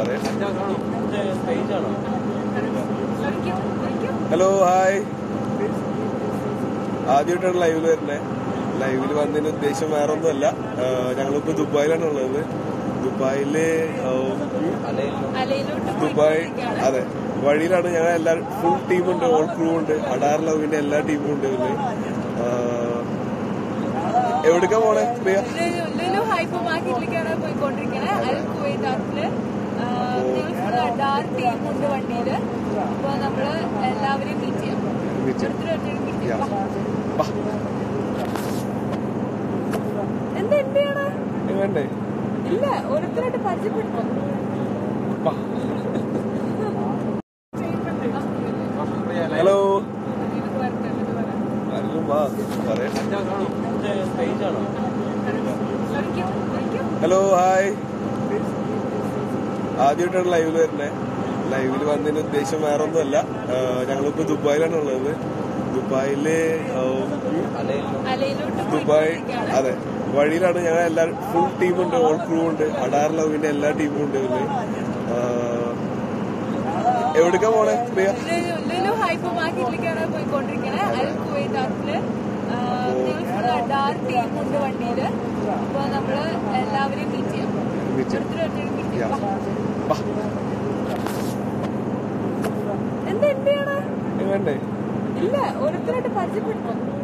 പറയാം പേജാണോ hello hi ആദ്യമായിട്ടാണ് ലൈവിൽ വരുന്നത് ലൈവിൽ വന്നതിന് ഉദ്ദേശം വേറെ ഒന്നുമല്ല ഞങ്ങളിപ്പോ ദുബായിലാണ് ഉള്ളത് ദുബായില് ആ, ദുബായ് അതെ വഴിയിലാണ് ഞങ്ങൾ എല്ലാ ഫുൾ ടീമുണ്ട് ഓൾ ക്രൂ ഉണ്ട് അഡാർ ലവിന്റെ എല്ലാ ടീമും ഉണ്ട് ഇതില് ആ, എവിടേക്കാ പോണേ പ്രിയ ലുലു ഹൈപ്പർ മാർക്കറ്റിലേക്കാണ് പോയിക്കൊണ്ടിരിക്കണേ അൽ കുവൈത്താട്ടില് ഞങ്ങൾ ഡാർ ടീം ഉണ്ട് വണ്ടിയില് അപ്പൊ നമ്മള് എല്ലാവരെയും മീറ്റ് ചെയ്യാം Meet ചെയ്യാം. ഓരോരുത്തരും മീറ്റ് Yeah. ചെയ്യാം വാ, എന്താ എന്താണ് വേണ്ടേ ഇല്ല ഓരോരുത്തരായിട്ട് പരിചയപ്പെടുത്തും വാ. ഹലോ ആരെങ്കിലും വാ പറയാം പേജാണോ ഹലോ ഹായ് ആദ്യമായിട്ടാണ് ലൈവിൽ വരുന്നത് ലൈവിൽ വന്നതിന് ഉദ്ദേശം വേറെ ഒന്നുമല്ല ഞങ്ങളിപ്പോ ദുബായിലാണ് ഉള്ളത് ദുബായില് ആ, അലയിലോട്ട് ദുബായ് അതെ വഴിയിലാണ് ഞങ്ങൾ എല്ലാ ഫുൾ ടീമുണ്ട് ഓൾ ക്രൂ ഉണ്ട് അഡാർ ലവിന്റെ എല്ലാ ടീമും ഉണ്ട് ഇതില് ആ, എവിടേക്കാ പോണേ പ്രിയ ലുലു ഹൈപ്പർ മാർക്കറ്റിലേക്കാണ് പോയിക്കൊണ്ടിരിക്കണേ അൽ കുവൈത്താട്ടില് ഞങ്ങൾ ഡാർ ടീം ഉണ്ട് വണ്ടിയില് അപ്പൊ നമ്മള് എല്ലാവരെയും മീറ്റ് ചെയ്യാം Meet ചെയ്യാം. ഓരോരുത്തരും മീറ്റ് Yeah. ചെയ്യാം വാ, എന്താ എന്താണ് വേണ്ടേ ഇല്ല ഓരോരുത്തരായിട്ട് പരിചയപ്പെടുത്തും